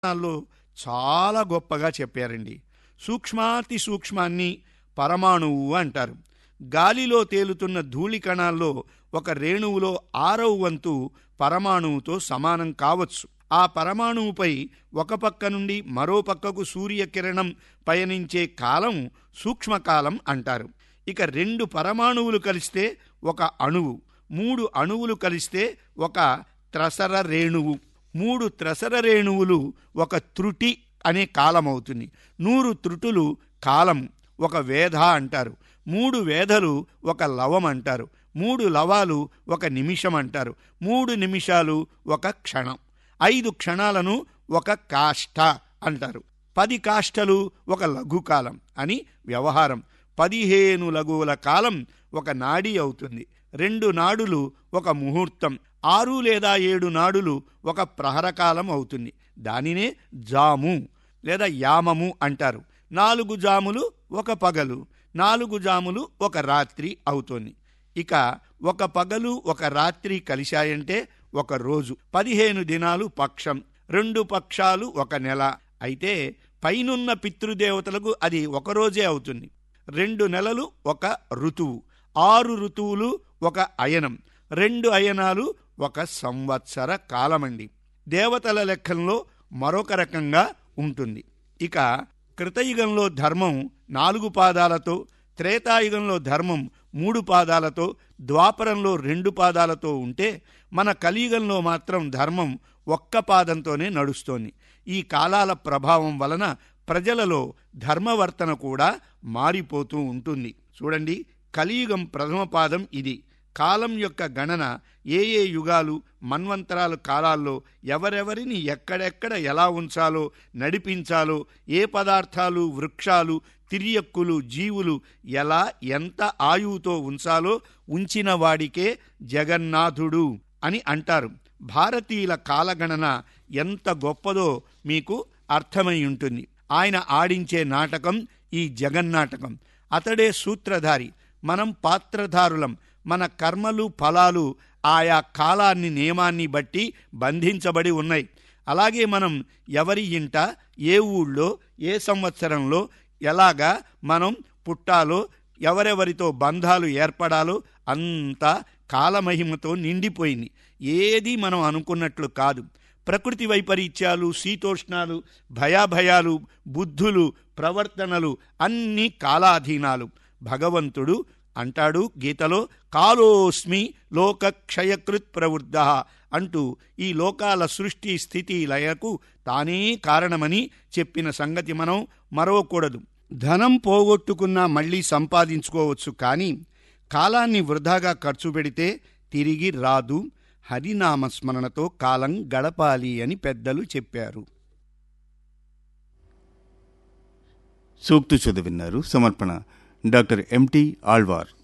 లో చాలా గొప్పగా చెప్పారండి సూక్ష్మాతి సూక్ష్మాన్ని పరమాణువు అంటారు గాలిలో తేలుతున్న ధూళి కణాల్లో ఒక రేణువులో ఆరవ వంతు పరమాణువుతో సమానం కావచ్చు ఆ పరమాణువుపై ఒక పక్క నుండి మరో పక్కకు సూర్యకిరణం పయనించే కాలం సూక్ష్మకాలం అంటారు ఇక రెండు పరమాణువులు కలిస్తే ఒక అణువు మూడు అణువులు కలిస్తే ఒక త్రసర రేణువు మూడు త్రసర రేణువులు ఒక త్రుటి అనే కాలం అవుతుంది నూరు త్రుటులు కాలం ఒక వేధ అంటారు మూడు వేధలు ఒక లవం అంటారు మూడు లవాలు ఒక నిమిషం అంటారు మూడు నిమిషాలు ఒక క్షణం ఐదు క్షణాలను ఒక కాష్ట అంటారు పది కాష్టలు ఒక లఘుకాలం అని వ్యవహారం పదిహేను లఘువుల కాలం ఒక నాడి అవుతుంది రెండు నాడులు ఒక ముహూర్తం ఆరు లేదా ఏడు నాడులు ఒక ప్రహరకాలం అవుతుంది దానినే జాము లేదా యామము అంటారు నాలుగు జాములు ఒక పగలు నాలుగు జాములు ఒక రాత్రి అవుతోంది ఇక ఒక పగలు ఒక రాత్రి కలిశాయంటే ఒక రోజు పదిహేను దినాలు పక్షం రెండు పక్షాలు ఒక నెల అయితే పైనున్న పితృదేవతలకు అది ఒక రోజే అవుతుంది రెండు నెలలు ఒక ఋతువు ఆరు ఋతువులు ఒక అయనం రెండు అయనాలు ఒక సంవత్సర కాలమండి దేవతల లెక్కల్లో మరొక రకంగా ఉంటుంది ఇక కృతయుగంలో ధర్మం నాలుగు పాదాలతో త్రేతాయుగంలో ధర్మం మూడు పాదాలతో ద్వాపరంలో రెండు పాదాలతో ఉంటే మన కలియుగంలో మాత్రం ధర్మం ఒక్క పాదంతోనే నడుస్తోంది ఈ కాలాల ప్రభావం వలన ప్రజలలో ధర్మవర్తన కూడా మారిపోతూ ఉంటుంది చూడండి కలియుగం ప్రథమ పాదం ఇది కాలం యొక్క గణన ఏ ఏ యుగాలు మన్వంతరాల కాలాల్లో ఎవరెవరిని ఎక్కడెక్కడ ఎలా ఉంచాలో నడిపించాలో ఏ పదార్థాలు వృక్షాలు తిరియక్కులు జీవులు ఎలా ఎంత ఆయువుతో ఉంచాలో ఉంచిన వాడికే జగన్నాథుడు అని అంటారు భారతీయుల కాలగణన ఎంత గొప్పదో మీకు అర్థమై ఉంటుంది ఆయన ఆడించే నాటకం ఈ జగన్నాటకం అతడే సూత్రధారి మనం పాత్రధారులం మన కర్మలు ఫలాలు ఆయా కాలాన్ని నియమాన్ని బట్టి బంధించబడి ఉన్నాయి అలాగే మనం ఎవరి ఇంట ఏ ఊళ్ళో ఏ సంవత్సరంలో ఎలాగా మనం పుట్టాలో ఎవరెవరితో బంధాలు ఏర్పడాలో అంతా కాలమహిమతో నిండిపోయింది ఏది మనం అనుకున్నట్లు కాదు ప్రకృతి వైపరీత్యాలు శీతోష్ణాలు భయాభయాలు బుద్ధులు ప్రవర్తనలు అన్నీ కాలాధీనాలు భగవంతుడు అంటాడు గీతలో కాలోస్మి లోకక్షయకృత్ ప్రవృద్ధ అంటూ ఈ లోకాల సృష్టి స్థితి లయకు తానే కారణమని చెప్పిన సంగతి మనం మరవకూడదు ధనం పోగొట్టుకున్నా మళ్ళీ సంపాదించుకోవచ్చు కానీ కాలాన్ని వృధాగా ఖర్చు పెడితే తిరిగి రాదు హరినామస్మరణతో కాలం గడపాలి అని పెద్దలు చెప్పారు సూక్తు చదివిన్నారు సమర్పణ డాక్టర్ ఎంటి ఆళ్వార్